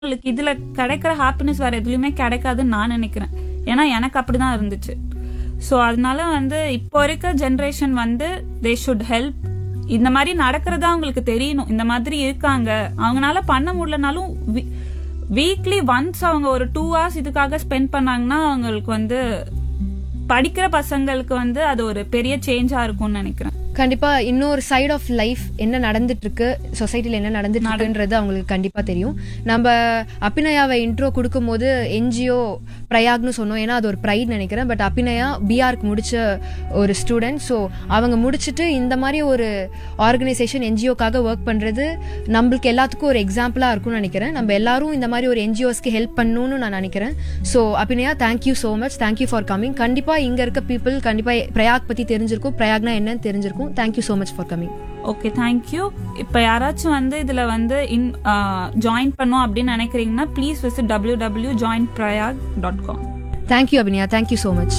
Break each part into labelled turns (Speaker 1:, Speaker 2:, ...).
Speaker 1: உங்களுக்கு இதுல கிடைக்கிற ஹாப்பினஸ் வேற எதுலயுமே கிடைக்காதுன்னு நான் நினைக்கிறேன் ஏன்னா எனக்கு அப்படிதான் இருந்துச்சு ஸோ அதனால வந்து இப்போ இருக்க ஜென்ரேஷன் வந்து தே ஷுட் ஹெல்ப் இந்த மாதிரி நடக்கிறதா அவங்களுக்கு தெரியணும் இந்த மாதிரி இருக்காங்க அவங்களால பண்ண முடியலனாலும் வீக்லி ஒன்ஸ் அவங்க ஒரு டூ ஹவர்ஸ் இதுக்காக ஸ்பெண்ட் பண்ணாங்கன்னா அவங்களுக்கு வந்து படிக்கிற பசங்களுக்கு வந்து அது ஒரு பெரிய சேஞ்சா இருக்கும்னு நினைக்கிறேன்
Speaker 2: கண்டிப்பா இன்னொரு சைடு ஆஃப் லைஃப் என்ன நடந்துட்டு இருக்கு சொசைட்டில என்ன நடந்துட்டு இருக்குன்றது அவங்களுக்கு கண்டிப்பா தெரியும் நம்ம அபிநயாவை இன்ட்ரோ கொடுக்கும்போது என்ஜிஓ பிரயாக்னு சொன்னோம் ஏன்னா அது ஒரு ப்ரைட் நினைக்கிறேன் பட் அபிநயா பிஆர்க்கு முடிச்ச ஒரு ஸ்டூடெண்ட் ஸோ அவங்க முடிச்சுட்டு இந்த மாதிரி ஒரு ஆர்கனைசேஷன் என்ஜிஓக்காக ஒர்க் பண்றது நம்மளுக்கு எல்லாத்துக்கும் ஒரு எக்ஸாம்பிளா இருக்கும்னு நினைக்கிறேன் நம்ம எல்லாரும் இந்த மாதிரி ஒரு என்ஜிஓஸ்க்கு ஹெல்ப் பண்ணணும்னு நான் நினைக்கிறேன் so Abhinaya thank you so much thank you for coming கண்டிப்பா இங்க இருக்க பீப்புள் கண்டிப்பா பிரயாக் பத்தி தெரிஞ்சிருக்கும் பிரயாக்னா என்னன்னு தெரிஞ்சிருக்கும் thank you so much for coming
Speaker 1: okay thank you இப்போ யாராச்சும் வந்து இதில் வந்து இன் ஜாயின் பண்ணும் அப்படின்னு நினைக்கிறீங்கன்னா please visit W W join Prayag dot com
Speaker 2: thank you Abhinaya thank you so much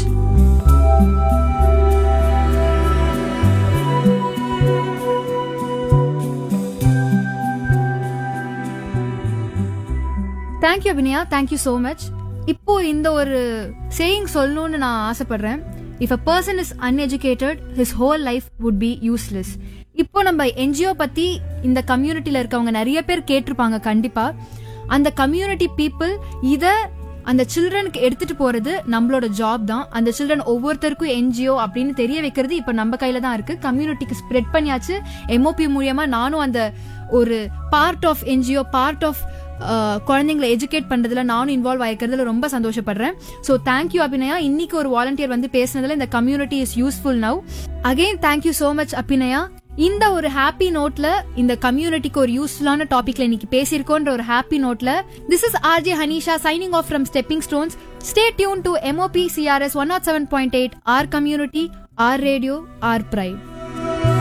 Speaker 2: thank you Abhinaya thank you so much இப்போ இந்த ஒரு சேயிங் சொல்லணும்னு நான் ஆசைப்படுறேன் if a person is uneducated his whole life would be useless இப்போ நம்ம என்ஜிஓ பத்தி இந்த கம்யூனிட்டியில இருக்கவங்க நிறைய பேர் கேட்டிருப்பாங்க கண்டிப்பா அந்த கம்யூனிட்டி பீப்புள் இத அந்த சில்ட்ரனுக்கு எடுத்துட்டு போறது நம்மளோட ஜாப் தான் அந்த சில்ட்ரன் ஒவ்வொருத்தருக்கும் என்ஜிஓ அப்படின்னு தெரிய வைக்கிறது இப்ப நம்ம கையில தான் இருக்கு கம்யூனிட்டிக்கு ஸ்ப்ரெட் பண்ணியாச்சு எம்ஓபி மூலியமா நானும் அந்த ஒரு part of NGO part of குழந்தைங்களை எஜுகேட் பண்றதுல நானும் இன்வால்வ் ஆயிருக்கிறதுல ரொம்ப சந்தோஷப்படுறேன் ஸோ தேங்க்யூ அபிநயா இன்னைக்கு ஒரு வாலண்டியர் வந்து பேசினதுல இந்த community is useful now again thank you so much Abhinaya இந்த ஒரு ஹாப்பி நோட்ல இந்த கம்யூனிட்டிக்கு ஒரு யூஸ்ஃபுல்லான டாபிக்ல இன்னைக்கு பேசியிருக்கோன்ற ஒரு ஹாப்பி நோட்ல this is RJ Haneesha signing off from stepping stones stay tune to MOP CRS one nought seven point eight our community our radio our bright